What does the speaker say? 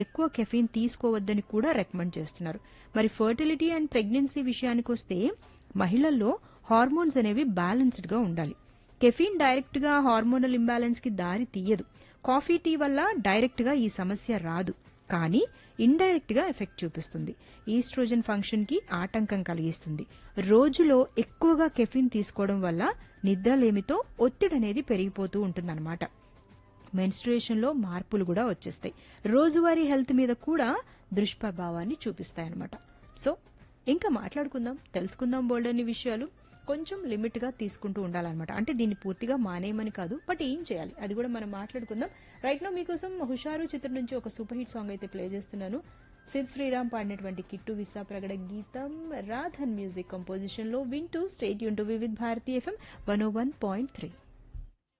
ఎక్కువ కెఫీన్ తీసుకోవద్దని కూడా రికమెండ్ చేస్తున్నారు మరి ఫర్టిలిటీ అండ్ ప్రెగ్నెన్సీ విషయానికి వస్తే మహిళల్లో హార్మోన్స్ అనేవి బ్యాలెన్స్డ్ గా ఉండాలి కెఫీన్ డైరెక్ట్ గా హార్మోనల్ ఇంబ్యాలెన్స్ కి దారి తీయదు కాఫీ టీ వల్ల డైరెక్ట్ గా ఈ సమస్య రాదు కానీ ఇండైరెక్ట్ గా ఎఫెక్ట్ చూపిస్తుంది ఈస్ట్రోజన్ ఫంక్షన్ కి ఆటంకం కలిగిస్తుంది రోజులో ఎక్కువగా కెఫిన్ తీసుకోవడం వల్ల నిద్రలేమితో ఒత్తిడి అనేది పెరిగిపోతూ ఉంటుందన్నమాట మెన్స్ట్రుయేషన్ లో మార్పులు కూడా వచ్చేస్తాయి రోజువారీ హెల్త్ మీద కూడా దుష్ప్రభావాన్ని చూపిస్తాయన్నమాట సో ఇంకా మాట్లాడుకుందాం తెలుసుకుందాం బోల్డ్ అన్ని విషయాలు కొంచెం లిమిట్ గా తీసుకుంటూ ఉండాలన్నమాట అంటే దీన్ని పూర్తిగా మానేయమని కాదు బట్ ఏం చేయాలి అది కూడా మనం మాట్లాడుకుందాం రైట్ నో మీకోసం హుషారు చిత్రం నుంచి ఒక సూపర్ హిట్ సాంగ్ అయితే ప్లే చేస్తున్నాను సిద్ శ్రీరామ్ పాడినటువంటి కిట్టు విసా ప్రగడ గీతం రాధన్ మ్యూజిక్ కంపోజిషన్ లో వింటూ స్టేట్ యూన్ to Vividh Bharati FM one O one point three